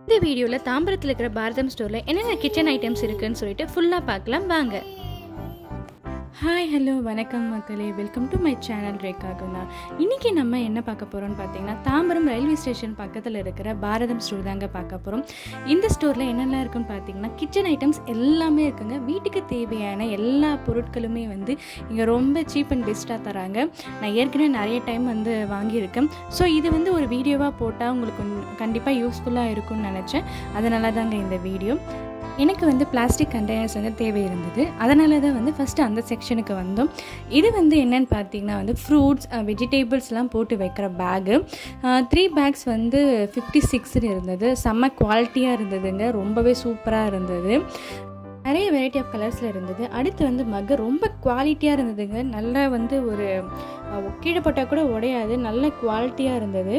இந்த வீடியோவில் தாம்பரத்தில் இருக்கிற பாரதம் ஸ்டோரில் என்னென்ன கிச்சன் ஐட்டம்ஸ் இருக்குன்னு சொல்லிட்டு ஃபுல்லாக பார்க்கலாம் வாங்க ஹாய் ஹலோ வணக்கம் மக்களே welcome to my channel Rekha Guna இன்றைக்கி நம்ம என்ன பார்க்க போகிறோம்னு பார்த்தீங்கன்னா தாம்பரம் ரயில்வே ஸ்டேஷன் பக்கத்தில் இருக்கிற பாரதம் ஸ்டோர் தாங்க பார்க்க போகிறோம் இந்த ஸ்டோரில் என்னெல்லாம் இருக்குன்னு பார்த்தீங்கன்னா கிச்சன் ஐட்டம்ஸ் எல்லாமே இருக்குங்க வீட்டுக்கு தேவையான எல்லா பொருட்களுமே வந்து இங்கே ரொம்ப சீப் அண்ட் பெஸ்ட்டாக தராங்க நான் ஏற்கனவே நிறைய டைம் வந்து வாங்கியிருக்கேன் ஸோ இது வந்து ஒரு வீடியோவாக போட்டால் உங்களுக்கு கண்டிப்பாக யூஸ்ஃபுல்லாக இருக்கும்னு நினச்சேன் அதனால தாங்க இந்த வீடியோ எனக்கு வந்து பிளாஸ்டிக் கண்டெய்னர்ஸ் வந்து தேவை இருந்தது அதனால தான் வந்து ஃபஸ்ட்டு அந்த செக்ஷனுக்கு வந்தோம் இது வந்து என்னென்னு பார்த்தீங்கன்னா வந்து ஃப்ரூட்ஸ் வெஜிடேபிள்ஸ்லாம் போட்டு வைக்கிற பேகு த்ரீ பேக்ஸ் வந்து ஃபிஃப்டி சிக்ஸ்னு இருந்தது செம்ம குவாலிட்டியாக இருந்ததுங்க ரொம்பவே சூப்பராக இருந்தது நிறைய வெரைட்டி ஆஃப் கலர்ஸில் இருந்தது அடுத்து வந்து மக்கு ரொம்ப குவாலிட்டியாக இருந்ததுங்க நல்லா வந்து ஒரு கீழே போட்டால் கூட உடையாது நல்ல குவாலிட்டியாக இருந்தது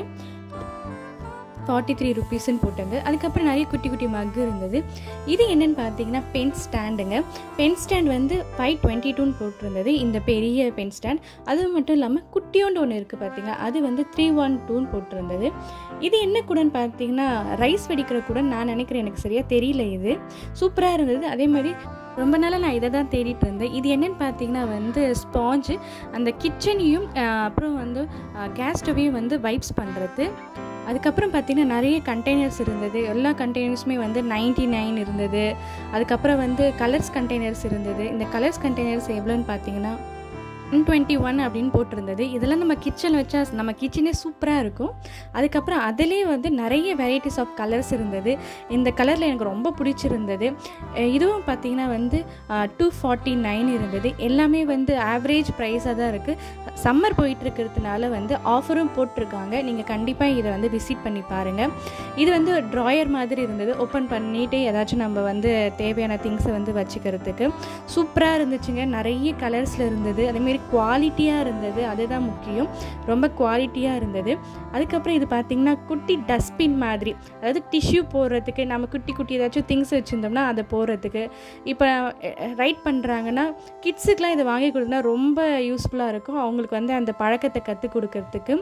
ஃபார்ட்டி த்ரீ ருபீஸ்ன்னு போட்டாங்க அதுக்கப்புறம் நிறைய குட்டி குட்டி மக்கு இருந்தது இது என்னென்னு பார்த்தீங்கன்னா பென் ஸ்டாண்டுங்க பென் ஸ்டாண்ட் வந்து ஃபைவ் டுவெண்ட்டி டூன்னு போட்டிருந்தது இந்த பெரிய பென் ஸ்டாண்ட் அது மட்டும் இல்லாமல் குட்டியோண்டு ஒன்று இருக்குது பார்த்தீங்கன்னா அது வந்து த்ரீ ஒன் டூன்னு போட்டிருந்தது இது என்ன கூடன்னு பார்த்தீங்கன்னா ரைஸ் வெடிக்கிற கூட நான் நினைக்கிறேன் எனக்கு சரியாக தெரியல இது சூப்பராக இருந்தது அதே மாதிரி ரொம்ப நாளாக நான் இதை தான் தேடிட்டு இருந்தேன் இது என்னென்னு பார்த்தீங்கன்னா வந்து ஸ்பாஞ்சு அந்த கிச்சனையும் அப்புறம் வந்து கேஸ் ஸ்டவையும் வந்து வைப்ஸ் பண்ணுறது அதுக்கப்புறம் பார்த்திங்கன்னா நிறைய கண்டெய்னர்ஸ் இருந்தது எல்லா கண்டெய்னர்ஸுமே வந்து நைன்டி நைன் இருந்தது அதுக்கப்புறம் வந்து கலர்ஸ் கண்டெய்னர்ஸ் இருந்தது இந்த கலர்ஸ் கண்டெய்னர்ஸ் எவ்வளோன்னு பார்த்தீங்கன்னா ஒன் டுவெண்ட்டி ஒன் அப்படின்னு போட்டிருந்தது இதெல்லாம் நம்ம கிச்சனில் வச்சா நம்ம கிச்சனே சூப்பராக இருக்கும் அதுக்கப்புறம் அதிலே வந்து நிறைய வெரைட்டிஸ் ஆஃப் கலர்ஸ் இருந்தது இந்த கலரில் எனக்கு ரொம்ப பிடிச்சிருந்தது இதுவும் பார்த்திங்கன்னா வந்து டூ ஃபார்ட்டி நைன் இருந்தது எல்லாமே வந்து ஆவரேஜ் ப்ரைஸாக தான் இருக்குது சம்மர் போயிட்டு இருக்கிறதுனால வந்து ஆஃபரும் போட்டிருக்காங்க நீங்கள் கண்டிப்பாக இதை வந்து விசிட் பண்ணி பாருங்கள் இது வந்து ட்ராயர் மாதிரி இருந்தது ஓப்பன் பண்ணிவிட்டு ஏதாச்சும் நம்ம வந்து தேவையான திங்ஸை வந்து வச்சுக்கிறதுக்கு சூப்பராக இருந்துச்சுங்க நிறைய கலர்ஸில் இருந்தது அதேமாரி குவாலிட்டியாக இருந்தது அதுதான் முக்கியம் ரொம்ப குவாலிட்டியாக இருந்தது அதுக்கப்புறம் இது பார்த்திங்கன்னா குட்டி டஸ்ட்பின் மாதிரி அதாவது டிஷ்யூ போடுறதுக்கு நம்ம குட்டி குட்டி ஏதாச்சும் திங்ஸ் வச்சுருந்தோம்னா அதை போடுறதுக்கு இப்போ ரைட் பண்ணுறாங்கன்னா கிட்ஸுக்கெலாம் இதை வாங்கி கொடுத்தா ரொம்ப யூஸ்ஃபுல்லாக இருக்கும் அவங்களுக்கு வந்து அந்த பழக்கத்தை கற்றுக் கொடுக்கறதுக்கு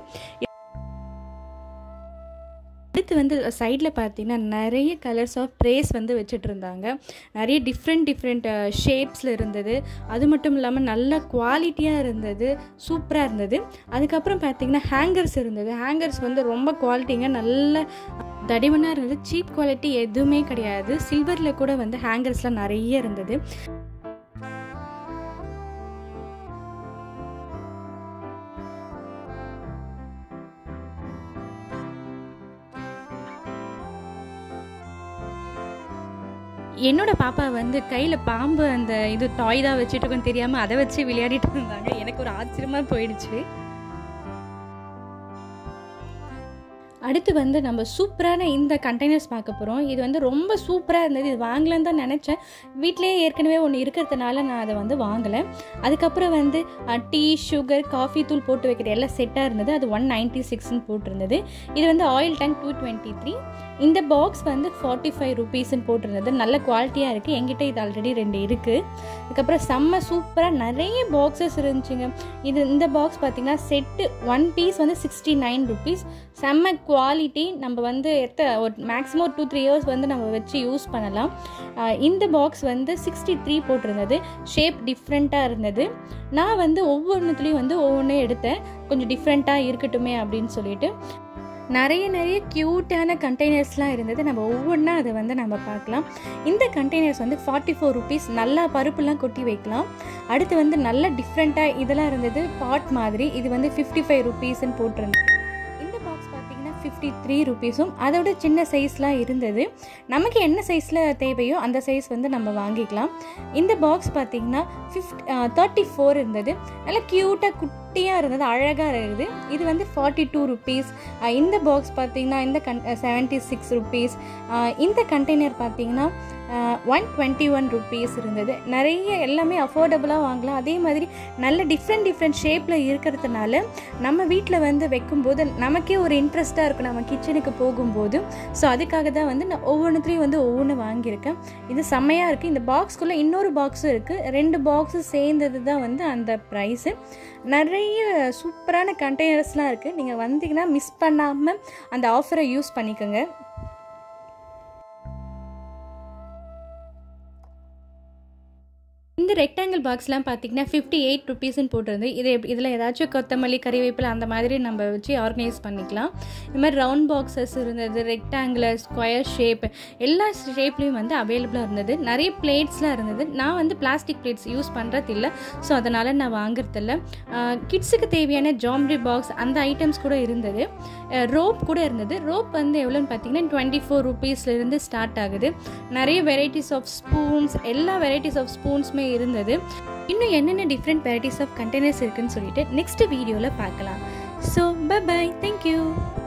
அடுத்து வந்து சைடில் பார்த்தீங்கன்னா நிறைய கலர்ஸ் ஆஃப் ட்ரேஸ் வந்து வச்சுட்டு இருந்தாங்க நிறைய டிஃப்ரெண்ட் டிஃப்ரெண்ட் ஷேப்ஸில் இருந்தது அது மட்டும் இல்லாமல் நல்ல குவாலிட்டியாக இருந்தது சூப்பராக இருந்தது அதுக்கப்புறம் பார்த்தீங்கன்னா ஹேங்கர்ஸ் இருந்தது ஹேங்கர்ஸ் வந்து ரொம்ப குவாலிட்டிங்க நல்ல தடிமனாக இருந்தது சீப் குவாலிட்டி எதுவுமே கிடையாது சில்வரில் கூட வந்து ஹேங்கர்ஸ்லாம் நிறைய இருந்தது என்னோட பாப்பா வந்து கையில் பாம்பு அந்த இது டாய் தான் வச்சுட்டு இருக்கோன்னு தெரியாமல் அதை வச்சு விளையாடிட்டு இருந்தாங்க எனக்கு ஒரு ஆச்சரியமாக போயிடுச்சு அடுத்து வந்து நம்ம சூப்பரான இந்த கண்டெய்னர்ஸ் பார்க்க போகிறோம் இது வந்து ரொம்ப சூப்பராக இருந்தது இது வாங்கலான்னு தான் நினச்சேன் வீட்லேயே ஏற்கனவே ஒன்று இருக்கிறதுனால நான் அதை வந்து வாங்கலை அதுக்கப்புறம் வந்து டீ சுகர் காஃபி தூள் போட்டு வைக்கிற எல்லாம் செட்டாக இருந்தது அது ஒன் நைன்ட்டி சிக்ஸ்னு போட்டிருந்தது இது வந்து oil tank two twenty three இந்த பாக்ஸ் வந்து ஃபார்ட்டி ஃபைவ் ருபீஸ்ன்னு போட்டிருந்தது நல்ல குவாலிட்டியாக இருக்குது என்கிட்ட இது ஆல்ரெடி ரெண்டு இருக்குது அதுக்கப்புறம் செம்ம சூப்பராக நிறைய பாக்ஸஸ் இருந்துச்சுங்க இது இந்த பாக்ஸ் பார்த்திங்கன்னா செட்டு ஒன் பீஸ் வந்து சிக்ஸ்டி நைன் ருபீஸ் செம்ம குவாலிட்டி நம்ம வந்து எத்த ஒரு மேக்ஸிமம் ஒரு டூ த்ரீ இயர்ஸ் வந்து நம்ம வச்சு யூஸ் பண்ணலாம் இந்த பாக்ஸ் வந்து சிக்ஸ்டி த்ரீ போட்டிருந்தது ஷேப் டிஃப்ரெண்ட்டாக இருந்தது நான் வந்து ஒவ்வொன்றுத்துலேயும் வந்து ஒவ்வொன்றும் எடுத்தேன் கொஞ்சம் டிஃப்ரெண்ட்டாக இருக்கட்டுமே அப்படின்னு சொல்லிட்டு நிறைய நிறைய க்யூட்டான கண்டெய்னர்ஸ்லாம் இருந்தது நம்ம ஒவ்வொன்றா அதை வந்து நம்ம பார்க்கலாம் இந்த கண்டெய்னர்ஸ் வந்து ஃபார்ட்டி ஃபோர் ருபீஸ் நல்லா பருப்புலாம் கொட்டி வைக்கலாம் அடுத்து வந்து நல்ல டிஃப்ரெண்ட்டாக இதெல்லாம் இருந்தது பாட் மாதிரி இது வந்து ஃபிஃப்டி ஃபைவ் ருபீஸ்ன்னு போட்டிருந்தது இந்த பாக்ஸ் பார்த்தீங்கன்னா ஃபிஃப்டி த்ரீ ருபீஸும் அதோட சின்ன சைஸ்லாம் இருந்தது நமக்கு என்ன சைஸில் தேவையோ அந்த சைஸ் வந்து நம்ம வாங்கிக்கலாம் இந்த பாக்ஸ் பார்த்தீங்கன்னா ஃபிஃப்ட் தேர்ட்டி ஃபோர் இருந்தது நல்லா க்யூட்டாக குட்டியாக இருந்தது அழகாக இருக்குது இது வந்து ஃபார்ட்டி டூ ருபீஸ் இந்த பாக்ஸ் பார்த்தீங்கன்னா இந்த கன் செவன்ட்டி சிக்ஸ் ருபீஸ் இந்த கண்டெய்னர் பார்த்தீங்கன்னா ஒன் டுவெண்ட்டி ஒன் ருபீஸ் இருந்தது நிறைய எல்லாமே அஃபோர்டபுளாக வாங்கலாம் அதே மாதிரி நல்ல டிஃப்ரெண்ட் டிஃப்ரெண்ட் ஷேப்பில் இருக்கிறதுனால நம்ம வீட்டில் வந்து வைக்கும்போது நமக்கே ஒரு இன்ட்ரெஸ்ட்டாக இருக்கும் நம்ம கிச்சனுக்கு போகும்போது ஸோ அதுக்காக தான் வந்து நான் ஒவ்வொன்றுத்துலேயும் வந்து ஒவ்வொன்று வாங்கியிருக்கேன் இது செம்மையாக இருக்குது இந்த பாக்ஸ்குள்ளே இன்னொரு பாக்ஸும் இருக்குது ரெண்டு பாக்ஸு சேர்ந்தது தான் வந்து அந்த ப்ரைஸு நிறைய சூப்பரான கண்டெய்னர்ஸ்லாம் இருக்குது நீங்கள் வந்தீங்கன்னா மிஸ் பண்ணாமல் அந்த ஆஃபரை யூஸ் பண்ணிக்கோங்க இந்த ரெக்டாங்கிள் பாக்ஸ்லாம் பார்த்தீங்கன்னா ஃபிஃப்டி எயிட் ருபீஸ்ன்னு போட்டிருந்து இது எப்- இதில் ஏதாச்சும் கொத்தமல்லி கறிவேப்பிலை அந்த மாதிரி நம்ம வச்சு ஆர்கனைஸ் பண்ணிக்கலாம் இந்த மாதிரி ரவுண்ட் பாக்ஸஸ் இருந்தது ரெக்டாங்குலர் ஸ்கொயர் ஷேப் எல்லா ஷேப்லேயும் வந்து அவைலபிளாக இருந்தது நிறைய பிளேட்ஸ்லாம் இருந்தது நான் வந்து பிளாஸ்டிக் பிளேட்ஸ் யூஸ் பண்ணுறது இல்லை ஸோ அதனால் நான் வாங்குறதில்ல கிட்ஸுக்கு தேவையான ஜாம்ரி பாக்ஸ் அந்த ஐட்டம்ஸ் கூட இருந்தது ரோப் கூட இருந்தது ரோப் வந்து எவ்வளோன்னு பார்த்தீங்கன்னா டுவெண்ட்டி ஃபோர் ருபீஸ்லேருந்து ஸ்டார்ட் ஆகுது நிறைய வெரைட்டிஸ் ஆஃப் ஸ்பூன்ஸ் எல்லா வெரைட்டிஸ் ஆஃப் ஸ்பூன்ஸுமே இருந்தது இன்னும் என்னென்ன டிஃப்ரெண்ட் வெரைட்டிஸ் ஆஃப் கண்டெய்னர்ஸ் இருக்குன்னு சொல்லிட்டு நெக்ஸ்ட் வீடியோவில் பார்க்கலாம் ஸோ பை பை தேங்க்யூ